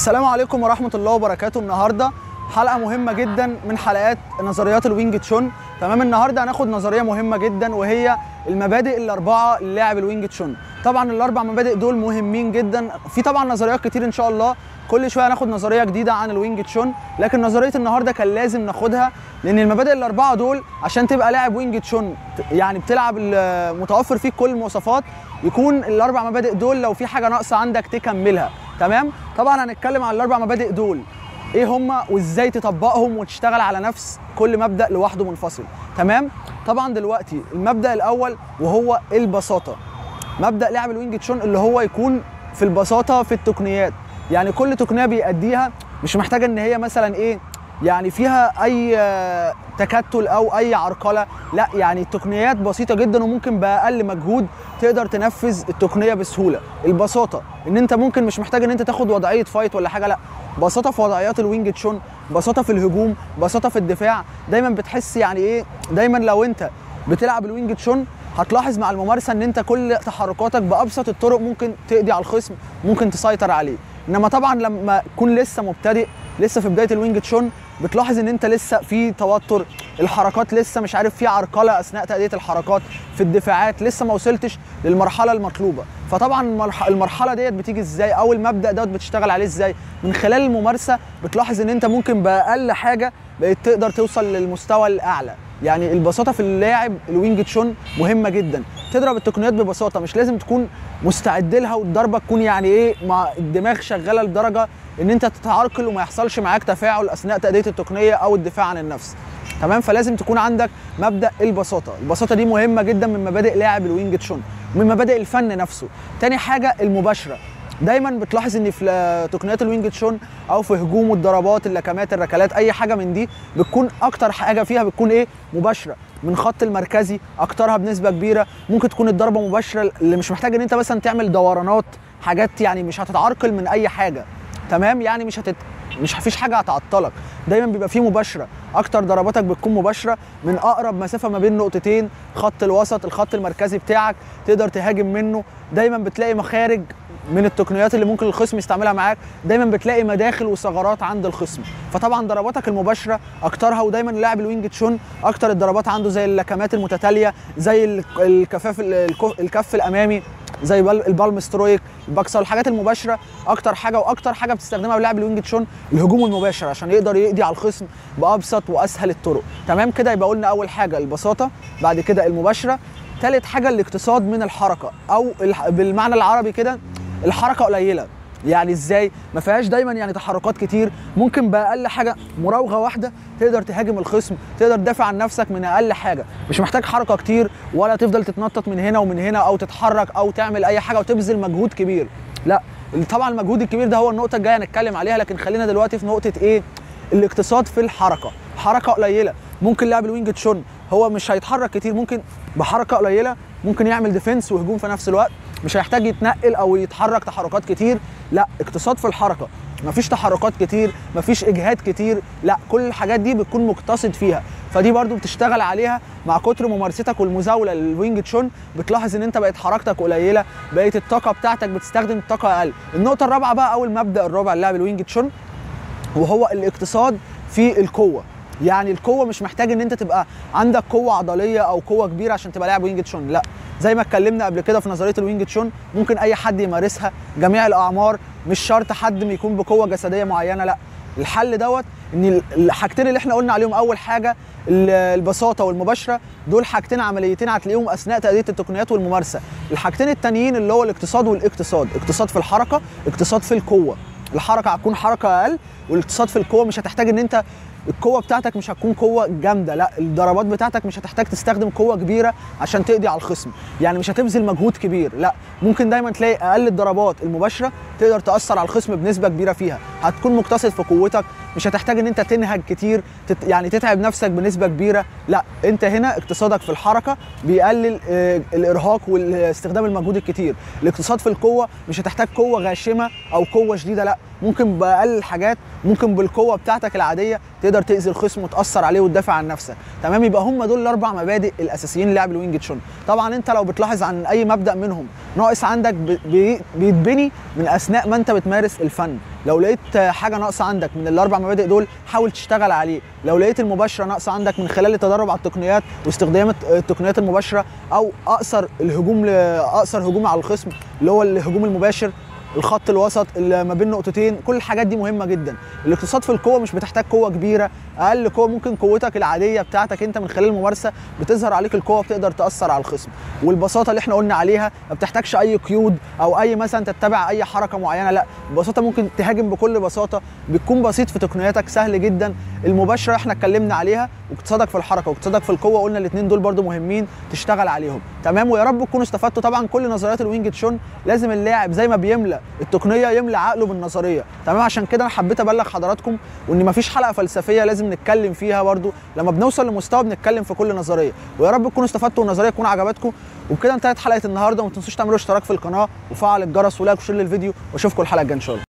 السلام عليكم ورحمه الله وبركاته النهارده حلقه مهمه جدا من حلقات نظريات الوينج تشون تمام النهارده هناخد نظريه مهمه جدا وهي المبادئ الاربعه للاعب الوينج تشون طبعا الاربع مبادئ دول مهمين جدا في طبعا نظريات كتير ان شاء الله كل شويه هناخد نظريه جديده عن الوينج تشون لكن نظريه النهارده كان لازم ناخدها لان المبادئ الاربعه دول عشان تبقى لاعب وينج تشون يعني بتلعب ال- متوفر فيك كل المواصفات يكون الاربع مبادئ دول لو في حاجه ناقصه عندك تكملها تمام طبعا هنتكلم عن الاربع مبادئ دول ايه هما وازاي تطبقهم وتشتغل على نفس كل مبدا لوحده منفصل تمام طبعا دلوقتي المبدا الاول وهو البساطه مبدا لاعب الوينج تشون اللي هو يكون في البساطه في التقنيات يعني كل تقنيه بيأديها مش محتاجه ان هي مثلا ايه يعني فيها اي آه، تكتل او اي عرقله لا يعني التقنيات بسيطه جدا وممكن باقل مجهود تقدر تنفذ التقنيه بسهوله البساطه ان انت ممكن مش محتاج ان انت تاخد وضعيه فايت ولا حاجه لا بساطه في وضعيات الوينج تشون بساطه في الهجوم بساطه في الدفاع دايما بتحس يعني ايه دايما لو انت بتلعب الوينج تشون هتلاحظ مع الممارسه ان انت كل تحركاتك بابسط الطرق ممكن تقضي على الخصم ممكن تسيطر عليه انما طبعا لما تكون لسه مبتدئ لسه في بدايه الوينج تشون بتلاحظ ان انت لسه في توتر الحركات لسه مش عارف في عرقله اثناء تاديه الحركات في الدفاعات لسه ما وصلتش للمرحله المطلوبه فطبعا المرح- المرحله ديت بتيجي ازاي او المبدا دوت بتشتغل عليه ازاي من خلال الممارسه بتلاحظ ان انت ممكن باقل حاجه بقيت تقدر توصل للمستوى الاعلى يعني البساطه في اللاعب الوينج تشون مهمه جدا تضرب التقنيات ببساطه مش لازم تكون مستعد لها والضربه تكون يعني ايه مع الدماغ شغاله لدرجه ان انت تتعرقل وما يحصلش معاك تفاعل اثناء تاديه التقنيه او الدفاع عن النفس تمام فلازم تكون عندك مبدا البساطه البساطه دي مهمه جدا من مبادئ لاعب الوينج تشون ومن مبادئ الفن نفسه تاني حاجه المباشره دايما بتلاحظ ان في ل- تقنيات الوينج تشون او في هجوم الضربات اللكمات الركلات اي حاجه من دي بتكون اكتر حاجه فيها بتكون ايه مباشره من خط المركزي اكترها بنسبه كبيره ممكن تكون الضربه مباشره اللي مش محتاج ان انت مثلا تعمل دورانات حاجات يعني مش هتتعرقل من اي حاجه تمام يعني مش هتت مش مفيش حاجه هتعطلك دايما بيبقى فيه مباشره اكتر ضرباتك بتكون مباشره من اقرب مسافه ما بين نقطتين خط الوسط الخط المركزي بتاعك تقدر تهاجم منه دايما بتلاقي مخارج من التقنيات اللي ممكن الخصم يستعملها معاك دايما بتلاقي مداخل وثغرات عند الخصم فطبعا ضرباتك المباشره اكترها ودايما لاعب الوينج تشون اكتر الضربات عنده زي اللكمات المتتاليه زي ال- الكفاف الكف- الكف الامامي زي بال- البالم سترويك الباكسا الحاجات المباشره اكتر حاجه واكتر حاجه بتستخدمها لاعب الوينج تشون الهجوم المباشر عشان يقدر يقضي على الخصم بابسط واسهل الطرق تمام كده يبقى قلنا اول حاجه البساطه بعد كده المباشره ثالث حاجه الاقتصاد من الحركه او الح- بالمعنى العربي كده الحركه قليله يعني ازاي ما فيهاش دايما يعني تحركات كتير ممكن باقل حاجه مراوغه واحده تقدر تهاجم الخصم تقدر تدافع عن نفسك من اقل حاجه مش محتاج حركه كتير ولا تفضل تتنطط من هنا ومن هنا او تتحرك او تعمل اي حاجه وتبذل مجهود كبير لا طبعا المجهود الكبير ده هو النقطه الجايه هنتكلم عليها لكن خلينا دلوقتي في نقطه ايه الاقتصاد في الحركه حركه قليله ممكن لاعب الوينج تشون هو مش هيتحرك كتير ممكن بحركه قليله ممكن يعمل ديفنس وهجوم في نفس الوقت مش هيحتاج يتنقل او يتحرك تحركات كتير لا اقتصاد في الحركه مفيش تحركات كتير مفيش اجهاد كتير لا كل الحاجات دي بتكون مقتصد فيها فدي برضو بتشتغل عليها مع كتر ممارستك والمزاوله للوينج تشون بتلاحظ ان انت بقت حركتك قليله بقيت الطاقه بتاعتك بتستخدم الطاقه اقل النقطه الرابعه بقى او المبدا الرابع للاعب الوينج تشون وهو الاقتصاد في القوه يعني القوه مش محتاج ان انت تبقى عندك قوه عضليه او قوه كبيره عشان تبقى لاعب وينج تشون لا زي ما اتكلمنا قبل كده في نظريه الوينج تشون ممكن اي حد يمارسها جميع الاعمار مش شرط حد ما يكون بقوه جسديه معينه لا الحل دوت ان ال- الحاجتين اللي احنا قلنا عليهم اول حاجه ال- البساطه والمباشره دول حاجتين عمليتين هتلاقيهم اثناء تاديه التقنيات والممارسه الحاجتين التانيين اللي هو الاقتصاد والاقتصاد اقتصاد في الحركه اقتصاد في القوه الحركه هتكون حركه اقل والاقتصاد في القوه مش هتحتاج ان انت القوه بتاعتك مش هتكون قوه جامده لا الضربات بتاعتك مش هتحتاج تستخدم قوه كبيره عشان تقضي على الخصم يعني مش هتبذل مجهود كبير لا ممكن دايما تلاقي اقل الضربات المباشره تقدر تاثر على الخصم بنسبه كبيره فيها هتكون مقتصد في قوتك مش هتحتاج ان انت تنهج كتير تت يعني تتعب نفسك بنسبه كبيره لا انت هنا اقتصادك في الحركه بيقلل آه، الارهاق واستخدام المجهود الكتير الاقتصاد في القوه مش هتحتاج قوه غاشمه او قوه شديده لا ممكن باقل الحاجات ممكن بالقوه بتاعتك العاديه تقدر تاذي الخصم وتاثر عليه وتدافع عن نفسك تمام يبقى هم دول الاربع مبادئ الاساسيين للعب الوينج تشون طبعا انت لو بتلاحظ عن اي مبدا منهم ناقص عندك ب- بي- بيتبني من اثناء ما انت بتمارس الفن لو لقيت حاجه ناقصه عندك من الاربع مبادئ دول حاول تشتغل عليه لو لقيت المباشره ناقصه عندك من خلال التدرب على التقنيات واستخدام الت- التقنيات المباشره او اقصر الهجوم ل- اقصر هجوم على الخصم اللي هو الهجوم المباشر الخط الوسط اللي ما بين نقطتين كل الحاجات دي مهمه جدا الاقتصاد في القوه مش بتحتاج قوه كبيره اقل قوه ممكن قوتك العاديه بتاعتك انت من خلال الممارسه بتظهر عليك القوه بتقدر تاثر على الخصم والبساطه اللي احنا قلنا عليها ما بتحتاجش اي قيود او اي مثلا تتبع اي حركه معينه لا ببساطه ممكن تهاجم بكل بساطه بتكون بسيط في تقنياتك سهل جدا المباشره احنا اتكلمنا عليها واقتصادك في الحركه واقتصادك في القوه قلنا الاثنين دول برضو مهمين تشتغل عليهم تمام ويا رب تكونوا استفدتوا طبعا كل نظريات الوينج تشون لازم اللاعب زي ما بيملى التقنيه يملى عقله بالنظريه تمام عشان كده انا حبيت ابلغ حضراتكم وان مفيش حلقه فلسفيه لازم نتكلم فيها برضو لما بنوصل لمستوى بنتكلم في كل نظريه ويا رب تكونوا استفدتوا والنظريه تكون عجبتكم وبكده انتهت حلقه النهارده وما تنسوش تعملوا اشتراك في القناه وفعل الجرس ولايك وشير للفيديو واشوفكم الحلقه الجايه ان شاء الله